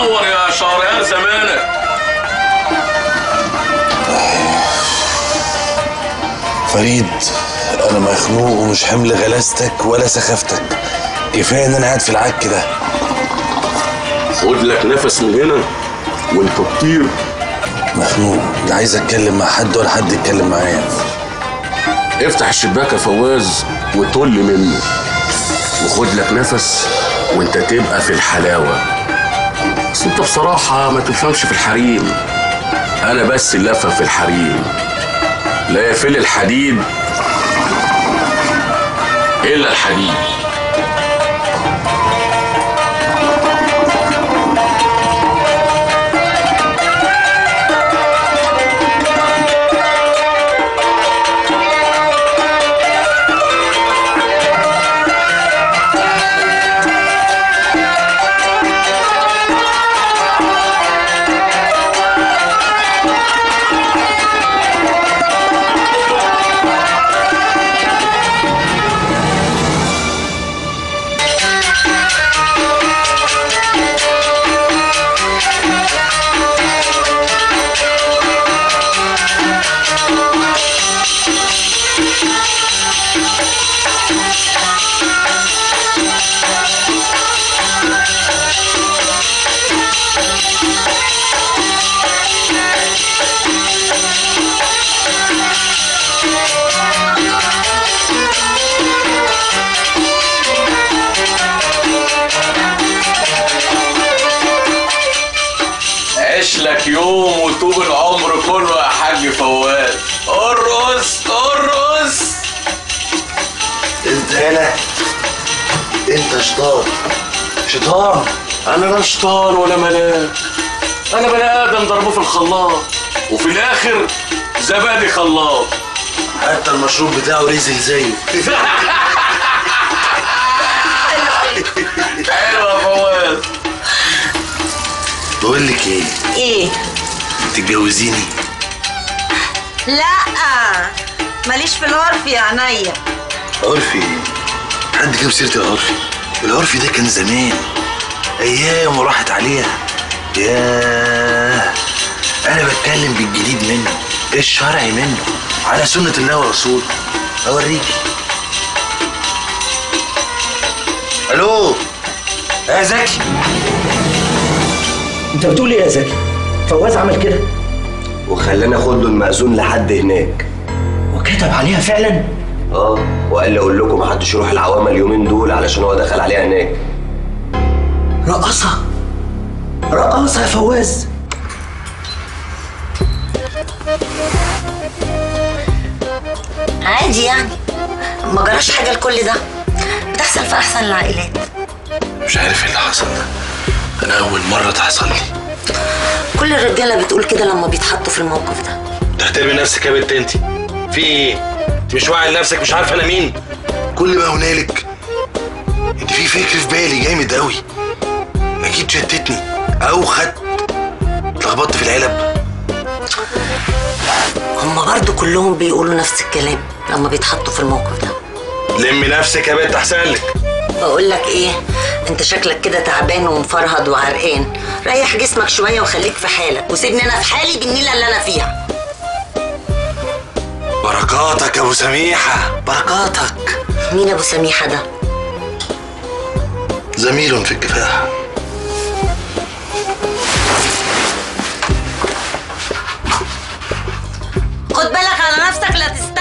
نور يا شهريار زمانك فريد انا مخنوق ومش حمل غلاستك ولا سخافتك كفايه ان انا قاعد في العك ده خد لك نفس من هنا وانت تطير مخنوق لا عايز اتكلم مع حد ولا حد يتكلم معايا افتح الشباك يا فواز وطل منه وخد لك نفس وانت تبقى في الحلاوه بس انت بصراحه ما تفهمش في الحريم انا بس اللي افهم في الحريم لا يفل الحديد الا الحديد عيش لك يوم وطوب العمر كله يا حاج فواز ارقص ارقص انت هنا انت شطار شيطان انا لا شطار ولا ملاك انا بني ادم ضربه في الخلاط وفي الاخر زبادي خلاط حتى المشروب بتاعه ريزل زيه حلوه يا فواز بقول لك ايه ايه تتجوزيني لا ماليش في العرف يا عينيا عرفي حد جاب سيره العرفي العرفي ده كان زمان ايام وراحت عليها ياه انا بتكلم بالجديد منه الشرعي منه على سنه الله ورسوله اوريكي الو يا زكي انت بتقول ايه يا زكي؟ فواز عمل كده وخلاني اخد له المأذون لحد هناك وكتب عليها فعلا؟ اه وقال لي اقول لكم محدش يروح العوامه اليومين دول علشان هو دخل عليها هناك رقصة رقصة يا فواز عادي يعني ما جراش حاجه لكل ده بتحصل في احسن العائلات مش عارف ايه اللي حصل ده انا اول مره تحصل لي كل الرجاله بتقول كده لما بيتحطوا في الموقف ده تحترمي نفسك يا بنت انت في ايه انت مش واعي لنفسك مش عارفه انا مين كل ما هنالك انت في فكر في بالي جامد قوي اكيد شتتني او خدت اتلخبطت في العلب هما برضو كلهم بيقولوا نفس الكلام لما بيتحطوا في الموقف ده لمي نفسك يا بنت احسن لك بقول لك ايه انت شكلك كده تعبان ومفرهد وعرقان ريح جسمك شويه وخليك في حالك وسيبني انا في حالي بالنيله اللي انا فيها بركاتك يا ابو سميحه بركاتك مين ابو سميحه ده زميل في الكفاح خد بالك على نفسك لا تست